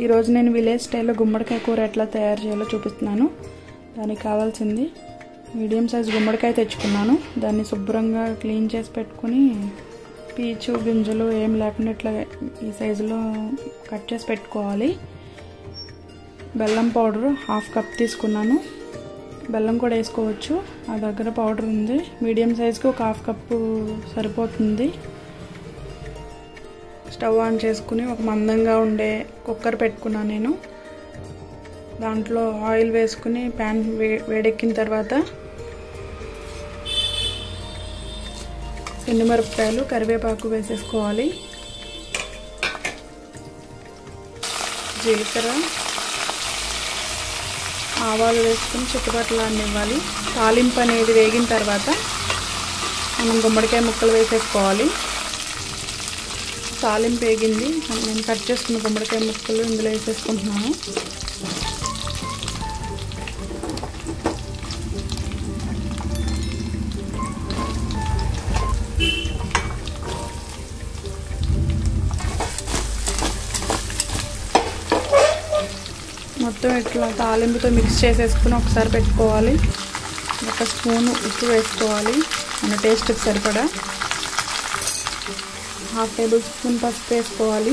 ఈరోజు నేను విలేజ్ స్టైల్లో గుమ్మడికాయ కూర ఎట్లా తయారు చేయాలో చూపిస్తున్నాను దానికి కావాల్సింది మీడియం సైజ్ గుమ్మడికాయ తెచ్చుకున్నాను దాన్ని శుభ్రంగా క్లీన్ చేసి పెట్టుకుని పీచు గింజలు ఏం లేకుండా ఇట్లా ఈ సైజులో కట్ చేసి పెట్టుకోవాలి బెల్లం పౌడర్ హాఫ్ కప్ తీసుకున్నాను బెల్లం కూడా వేసుకోవచ్చు ఆ దగ్గర పౌడర్ ఉంది మీడియం సైజ్కి ఒక హాఫ్ కప్పు సరిపోతుంది స్టవ్ ఆన్ చేసుకుని ఒక మందంగా ఉండే కుక్కర్ పెట్టుకున్నాను నేను దాంట్లో ఆయిల్ వేసుకుని ప్యాన్ వే వేడెక్కిన తర్వాత ఎండుమిరపకాయలు కరివేపాకు వేసేసుకోవాలి జీలకర్ర ఆవాలు వేసుకుని చుట్టుపక్కల ఇవ్వాలి తాలింపు అనేది వేగిన తర్వాత మనం గుమ్మడికాయ ముక్కలు వేసేసుకోవాలి తాలింపు వేగింది నేను కట్ చేసుకున్న గుమ్మడికాయ ముక్కలు ఇందులో వేసేసుకుంటున్నాను మొత్తం ఇట్లా తాలింపుతో మిక్స్ చేసేసుకుని ఒకసారి పెట్టుకోవాలి ఒక స్పూన్ ఉప్పు వేసుకోవాలి మన టేస్ట్కి సరిపడా హాఫ్ టేబుల్ స్పూన్ పసుపు వేసుకోవాలి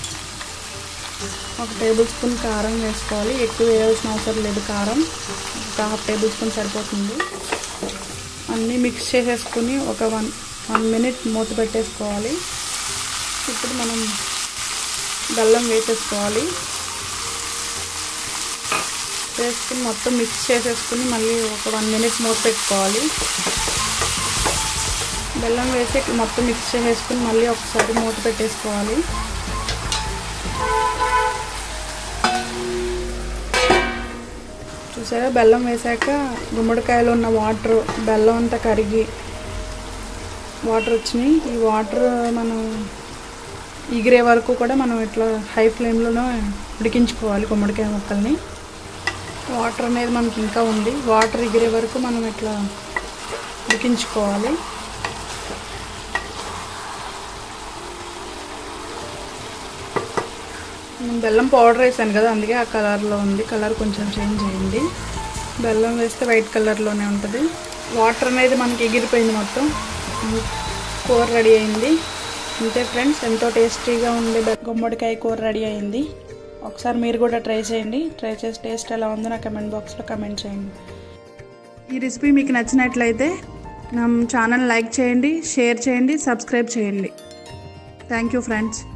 ఒక టేబుల్ స్పూన్ కారం వేసుకోవాలి ఎక్కువ వేయాల్సిన అవసరం లేదు కారం ఒక హాఫ్ టేబుల్ స్పూన్ సరిపోతుంది అన్నీ మిక్స్ చేసేసుకుని ఒక వన్ వన్ మినిట్ మూత పెట్టేసుకోవాలి ఇప్పుడు మనం బెల్లం వేసేసుకోవాలి వేసుకుని మొత్తం మిక్స్ చేసేసుకుని మళ్ళీ ఒక వన్ మినిట్ మూత పెట్టుకోవాలి బెల్లం వేసి మొత్తం మిక్స్ చేసేసుకుని మళ్ళీ ఒకసారి మూత పెట్టేసుకోవాలి చూసారా బెల్లం వేసాక గుమ్మడికాయలో ఉన్న వాటర్ బెల్లం అంతా కరిగి వాటర్ వచ్చినాయి ఈ వాటర్ మనం ఎగిరే వరకు కూడా మనం ఇట్లా హై ఫ్లేమ్లోనే ఉడికించుకోవాలి గుమ్మడికాయ ముక్కల్ని వాటర్ అనేది మనకి ఇంకా ఉంది వాటర్ ఎగిరే వరకు మనం ఇట్లా ఉడికించుకోవాలి బెల్లం పౌడర్ వేసాను కదా అందుకే ఆ కలర్లో ఉంది కలర్ కొంచెం చేంజ్ అయ్యింది బెల్లం వేస్తే వైట్ కలర్లోనే ఉంటుంది వాటర్ అనేది మనకి ఎగిరిపోయింది మొత్తం కూర రెడీ అయింది అంతే ఫ్రెండ్స్ ఎంతో టేస్టీగా ఉండే గుమ్మడికాయ కూర రెడీ అయింది ఒకసారి మీరు కూడా ట్రై చేయండి ట్రై చేసి టేస్ట్ ఎలా ఉందో నా కమెంట్ బాక్స్లో కమెంట్ చేయండి ఈ రెసిపీ మీకు నచ్చినట్లయితే నా ఛానల్ లైక్ చేయండి షేర్ చేయండి సబ్స్క్రైబ్ చేయండి థ్యాంక్ యూ ఫ్రెండ్స్